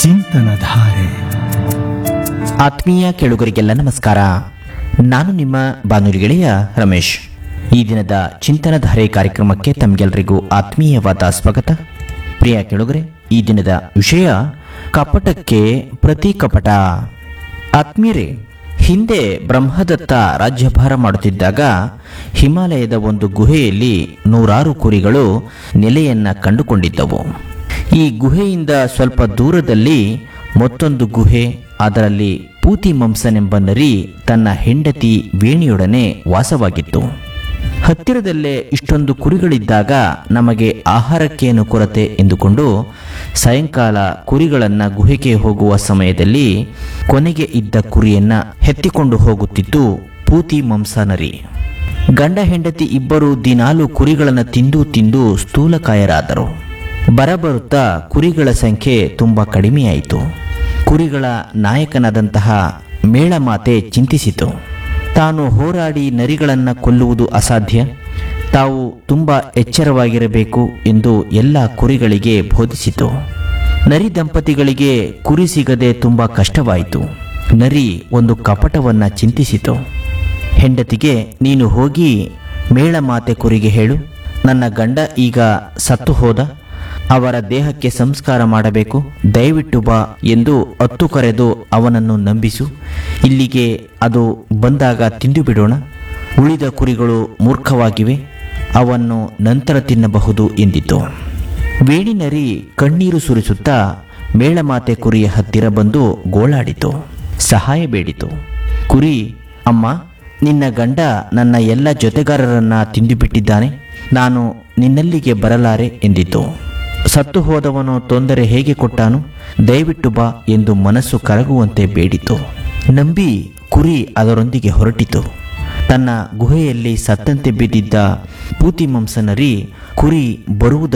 ಚಿಂತನಧಾರೆ ಆತ್ಮೀಯ ಕೇಳುಗರಿಗೆಲ್ಲ ನಮಸ್ಕಾರ ನಾನು ನಿಮ್ಮ ಬಾನುಲಿ ಗೆಳೆಯ ರಮೇಶ್ ಈ ದಿನದ ಚಿಂತನಧಾರೆ ಕಾರ್ಯಕ್ರಮಕ್ಕೆ ತಮಗೆಲ್ಲರಿಗೂ ಆತ್ಮೀಯವಾದ ಸ್ವಾಗತ ಪ್ರಿಯ ಕೇಳುಗರೆ ಈ ದಿನದ ವಿಷಯ ಕಪಟಕ್ಕೆ ಪ್ರತಿ ಕಪಟ ಆತ್ಮೀಯರೇ ಹಿಂದೆ ಬ್ರಹ್ಮದತ್ತ ರಾಜ್ಯಭಾರ ಮಾಡುತ್ತಿದ್ದಾಗ ಹಿಮಾಲಯದ ಒಂದು ಗುಹೆಯಲ್ಲಿ ನೂರಾರು ಕುರಿಗಳು ನೆಲೆಯನ್ನ ಕಂಡುಕೊಂಡಿದ್ದವು ಈ ಗುಹೆಯಿಂದ ಸ್ವಲ್ಪ ದೂರದಲ್ಲಿ ಮತ್ತೊಂದು ಗುಹೆ ಅದರಲ್ಲಿ ಪೂತಿ ಮಂಸನೆಂಬ ನರಿ ತನ್ನ ಹೆಂಡತಿ ವೇಣಿಯೊಡನೆ ವಾಸವಾಗಿತ್ತು ಹತ್ತಿರದಲ್ಲೇ ಇಷ್ಟೊಂದು ಕುರಿಗಳಿದ್ದಾಗ ನಮಗೆ ಆಹಾರಕ್ಕೇನು ಕೊರತೆ ಎಂದುಕೊಂಡು ಸಾಯಂಕಾಲ ಕುರಿಗಳನ್ನು ಗುಹೆಗೆ ಹೋಗುವ ಸಮಯದಲ್ಲಿ ಕೊನೆಗೆ ಇದ್ದ ಕುರಿಯನ್ನ ಹೆತ್ತಿಕೊಂಡು ಹೋಗುತ್ತಿದ್ದು ಪೂತಿ ಮಂಸ ನರಿ ಗಂಡ ಹೆಂಡತಿ ಇಬ್ಬರು ದಿನಾಲು ಕುರಿಗಳನ್ನು ತಿಂದು ತಿಂದು ಸ್ಥೂಲಕಾಯರಾದರು ಬರಬರುತ್ತಾ ಕುರಿಗಳ ಸಂಖ್ಯೆ ತುಂಬ ಕಡಿಮೆಯಾಯಿತು ಕುರಿಗಳ ನಾಯಕನಾದಂತಹ ಮೇಳಮಾತೆ ಚಿಂತಿಸಿತು ತಾನು ಹೋರಾಡಿ ನರಿಗಳನ್ನು ಕೊಲ್ಲುವುದು ಅಸಾಧ್ಯ ತಾವು ತುಂಬ ಎಚ್ಚರವಾಗಿರಬೇಕು ಎಂದು ಎಲ್ಲ ಕುರಿಗಳಿಗೆ ಬೋಧಿಸಿತು ನರಿ ದಂಪತಿಗಳಿಗೆ ಕುರಿ ಸಿಗದೆ ತುಂಬ ಕಷ್ಟವಾಯಿತು ನರಿ ಒಂದು ಕಪಟವನ್ನ ಚಿಂತಿಸಿತು ಹೆಂಡತಿಗೆ ನೀನು ಹೋಗಿ ಮೇಳಮಾತೆ ಕುರಿಗೆ ಹೇಳು ನನ್ನ ಗಂಡ ಈಗ ಸತ್ತು ಹೋದ ಅವರ ದೇಹಕ್ಕೆ ಸಂಸ್ಕಾರ ಮಾಡಬೇಕು ದಯವಿಟ್ಟು ಬಾ ಎಂದು ಅತ್ತು ಕರೆದು ಅವನನ್ನು ನಂಬಿಸು ಇಲ್ಲಿಗೆ ಅದು ಬಂದಾಗ ತಿಂದು ಬಿಡೋಣ ಉಳಿದ ಕುರಿಗಳು ಮೂರ್ಖವಾಗಿವೆ ಅವನ್ನು ನಂತರ ತಿನ್ನಬಹುದು ಎಂದಿತು ವೇಣಿನರಿ ಕಣ್ಣೀರು ಸುರಿಸುತ್ತಾ ಮೇಳಮಾತೆ ಕುರಿಯ ಹತ್ತಿರ ಬಂದು ಗೋಳಾಡಿತು ಸಹಾಯ ಬೇಡಿತು ಕುರಿ ಅಮ್ಮ ನಿನ್ನ ಗಂಡ ನನ್ನ ಎಲ್ಲ ಜೊತೆಗಾರರನ್ನ ತಿಂದುಬಿಟ್ಟಿದ್ದಾನೆ ನಾನು ನಿನ್ನಲ್ಲಿಗೆ ಬರಲಾರೆ ಎಂದಿತು ಸತ್ತು ಹೋದವನು ತೊಂದರೆ ಹೇಗೆ ಕೊಟ್ಟಾನು ದಯವಿಟ್ಟು ಬಾ ಎಂದು ಮನಸ್ಸು ಕರಗುವಂತೆ ಬೇಡಿತು ನಂಬಿ ಕುರಿ ಅದರೊಂದಿಗೆ ಹೊರಟಿತು ತನ್ನ ಗುಹೆಯಲ್ಲಿ ಸತ್ತಂತೆ ಬಿದ್ದಿದ್ದ ಪೂತಿಮಂಸನರಿ ಕುರಿ ಬರುವುದ